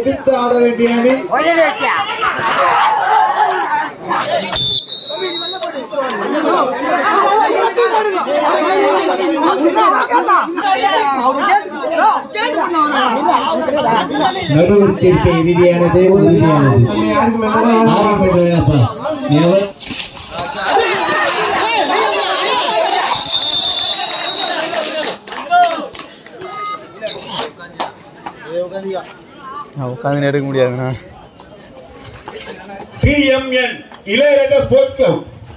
எதிர்த்து ஆட வேண்டிய அணி நடுவர் தீர்ப்பு இறுதியானது உறுதியானது யாருக்கும் வேண்டாம். ஆரம்பிக்கப்பா எவர் உட்காந்து எடுக்க முடியாதுண்ணா டிஎம்என் இளையராஜா ஸ்போர்ட்ஸ் கிளப்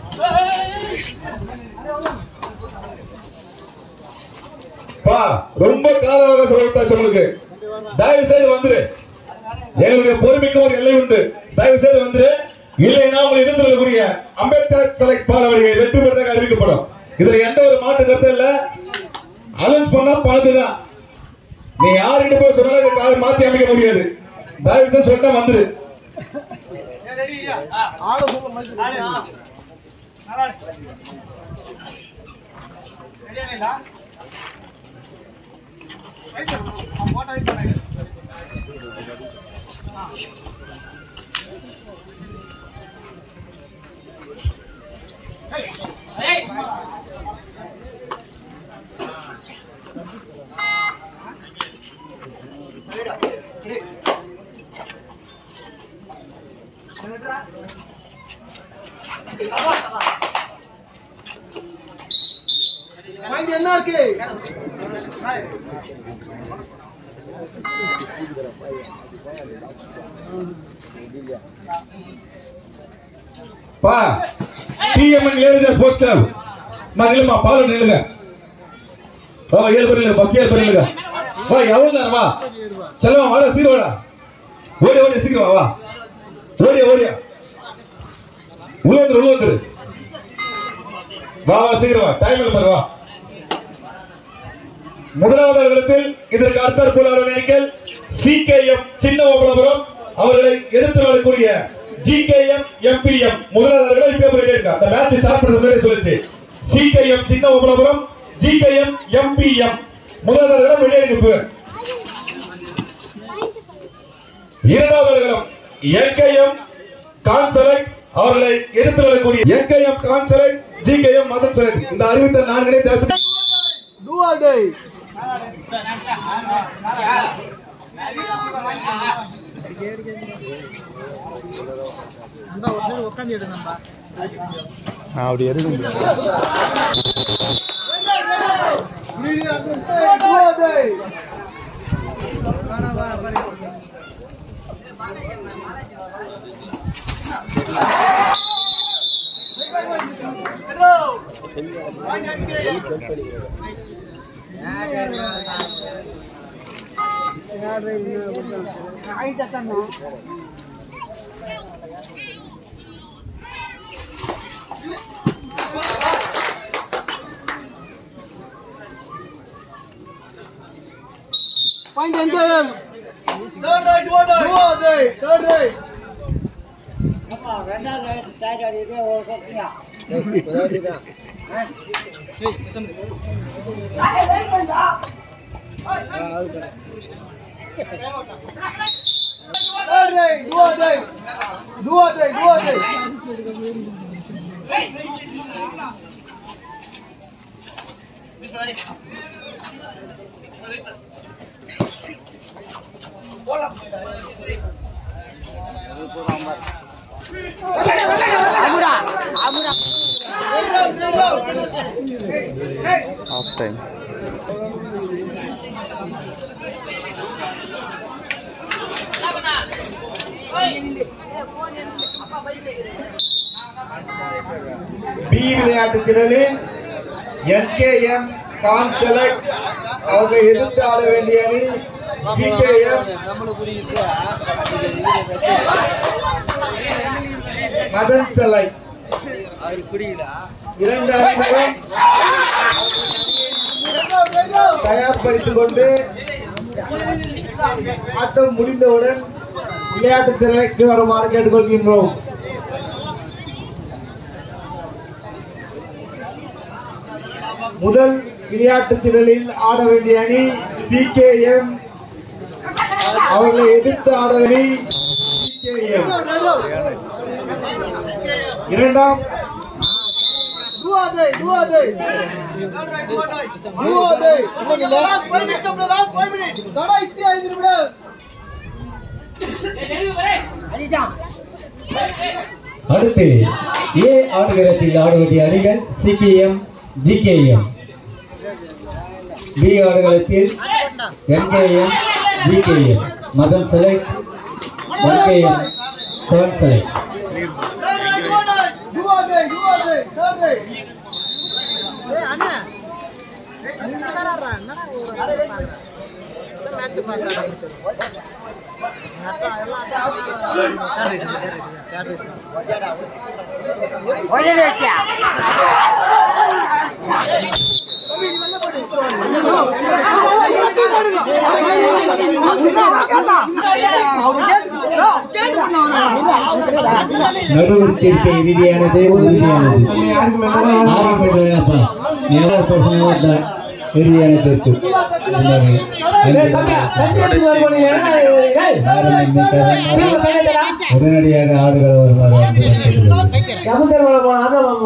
பா ரொம்ப கால அவகாசம் கொடுத்தாச்சு உங்களுக்கு தயவு செய்து வந்துரு எங்களுடைய பொறுமைக்கு ஒரு எல்லை உண்டு தயவு செய்து வந்துரு இல்லைன்னா உங்களை எதிர்த்து வரக்கூடிய அம்பேத்கர் செலக்ட் பாலவடியை வெற்றி பெற்றதாக அறிவிக்கப்படும் இதுல எந்த ஒரு மாற்று கருத்தும் இல்ல அலௌன்ஸ் பண்ணா பணத்துதான் நீ யாருக்கிட்ட போய் சொன்னாலும் இதை யாரும் மாத்தி அமைக்க முடியாது தயவு செய்து சொன்னா வந்துரு பா டிஎம்என் இளையராஜா ஸ்போர்ட்ஸ் கிளப் மா நில்லுமா பால் நில்லுங்க வா ஏழு பேர் நில்லுங்க ஃபர்ஸ்ட் ஏழு பேர் நில்லுங்க வா எவ்வளவு நேரம் வா செல்வா வாடா சீர் வாடா ஓடி ஓடி சீக்கிரம் வா வா ஓடியா ஓடியா உள்ள வந்துரு உள்ள வந்துரு வா வா சீக்கிரம் வா டைம் இல்லை பாரு வா முதலாவது இடத்தில் இதற்கு அர்த்தர் போலாளர் எண்ணிக்கல் சிகேஎம் சின்ன ஓபலபுரம் அவர்களை எதிர்த்து வரக்கூடிய ஜிகேஎம் எம்பிஎம் முதலாளர்களை இப்ப போயிட்டே இருக்கு அந்த மேட்ச் ஸ்டார்ட் பண்றது முன்னாடியே சொல்லுச்சு சிகேஎம் சின்ன ஓபலபுரம் ஜிகேஎம் எம்பிஎம் முதலாளர்களை வெளியே இருக்கு இரண்டாவது இடம் என்கேஎம் கான்சலட் அவர்களை எதிர்த்து வரக்கூடிய என்கேஎம் கான்சலட் ஜிகேஎம் மதன் செலக்ட் இந்த அறிவித்த நான்கனே தேச நான் அப்படி எடுக்க முடியாது ஆஃப் டைம் பி விளையாட்டு திடலில் என்கேஎம் கான்சலட் அவங்க எதிர்த்து ஆட வேண்டிய அணி ஜிகேஎம் மதன் செலை இரண்டு அணிகளும் தயார்படுத்திக் கொண்டு ஆட்டம் முடிந்தவுடன் விளையாட்டு திறனுக்கு வருமாறு கேட்டுக்கொள்கின்றோம் முதல் விளையாட்டு திடலில் ஆட வேண்டிய அணி சிகேஎம் அவர்களை எதிர்த்து ஆடவழி இரண்டாம் அடுத்து ஏ ஆடுகளத்தில் ஆடுவது அணிகள் சிகேஎம் ஜிகேஎம் பி ஆடுகளத்தில் NKM GKM Madan select NKM கோன் செலக்ட் நடுவர் தீர்ப்பு இறுதியானது உறுதியானது நம்ம யாருக்கு வேண்டாம் ஆரம்பிக்க வேணாப்பா நீ எவ்வளோ பேசினா தான் இறுதியான தீர்ப்பு உடனடியாக ஆடுகள் வருமாறு அன்புடன் கேட்டுக்கொள்கிறேன்.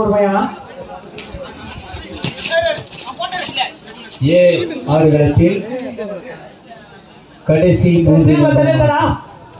ஏ ஆடுகளத்தில் கடைசி மூன்று நிமிடங்கள்.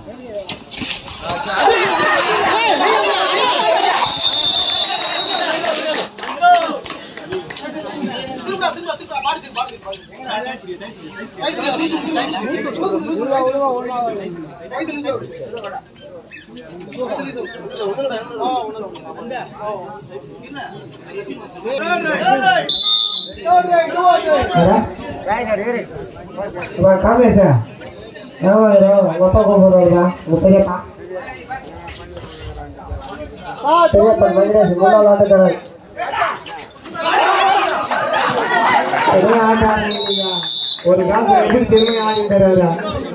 ಕಾಮೇಶ ಯಾವ ಒಪ್ಪ ಹೋಗೋದಲ್ವಾ ಒಪ್ಪಯ್ಯಪ್ಪ பெரியப்ப மகேஷ் முன்னாள் ஆட்டக்காரர் பெரிய ஆட்ட ஆடுறீங்க. ஒரு காலத்துல எப்படி திரும்பி ஆடிட்டாரு அவரு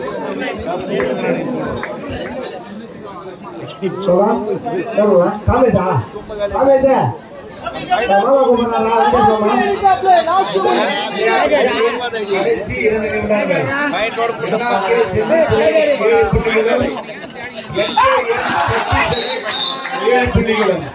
சொல்லா சொல்லுவா காமேஷா காமேஷா மாமா கூப்பிடுறாரா வந்து போமா கடைசி இரண்டு நிமிடங்கள் என்ஆர்கே செந்தில் ஏழு புள்ளிகளும் எல்கேஎம் ஏழு புள்ளிகளும்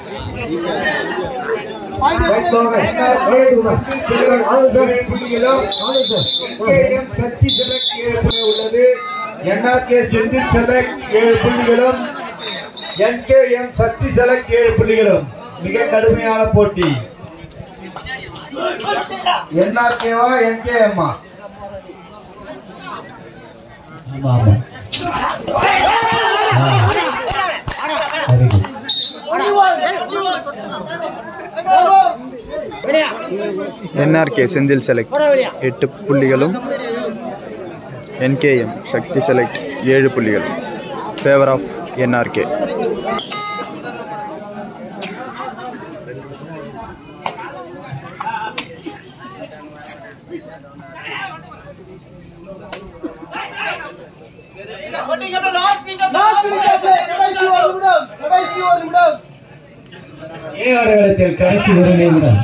சக்தி செலக்ட் ஏழு புள்ளி உள்ளது என்ஆர்கே செந்தில் செலக்ட் ஏழு புள்ளிகளும் என்கேஎம் சக்தி செலக்ட் ஏழு புள்ளிகளும் மிக கடுமையான போட்டி என்ஆர்கேவா என்கேஎம்மா ஆமா ஆமா very good NRK Senthil select எட்டு புள்ளிகளும் என்கேஎம் சக்தி செலக்ட் ஏழு புள்ளிகள் ஃபேவர் ஆஃப் என்ஆர்கே ஏ ஆடுகளத்தில் கடைசி ஒரு நிமிடம்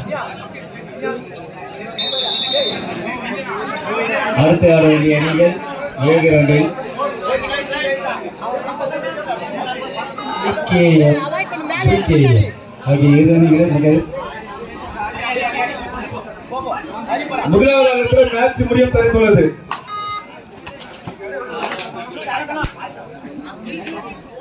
அடுத்து ஆட வேண்டிய அணிகள் ஏழு ரன்னில் KM, KM ஆகிய இரு அணிகளும் மிக முதலாவது இடத்துல மேட்ச் முடியும் தெரிந்துள்ளது